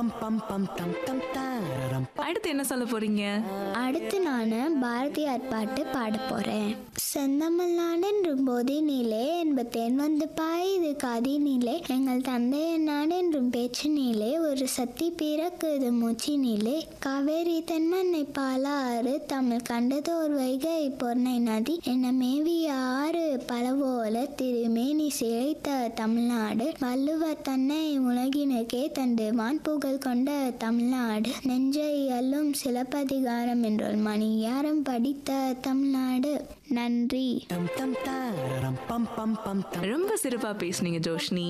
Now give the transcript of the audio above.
பம் பம் பம் தம் தம் தாரரம் அடுத்து என்ன சொல்ல போறீங்க அடுத்து நான் பாரதியார் பாட்டு பாட போறேன் செந்தமிழ்நாடென்றும் போதினிலே என்பத்தேன் வந்து பாயுது காதினிலே எங்கள் தந்தையன் நாடென்றும் பேச்சினிலே ஒரு சக்தி பிறக்குது மூச்சினிலே காவேரி தென்மண்ணை பாலாறு தமிழ் கண்டதோர் வைகை பொன்னை நதி என்ன மேவிய ஆறு பலவோல திருமேனி சிலைத்த தமிழ்நாடு வள்ளுவர் தன்னை உலகினுக்கே தந்து வான் புகழ் கொண்ட தமிழ்நாடு நெஞ்சை அல்லும் சிலப்பதிகாரம் என்றொரு மணியாரம் படித்த தமிழ்நாடு நன்றி தம் தம் தாரரம் பம் பம் பம் தம் ரொம்ப சிறப்பா பேசுனீங்க ஜோஷ்னி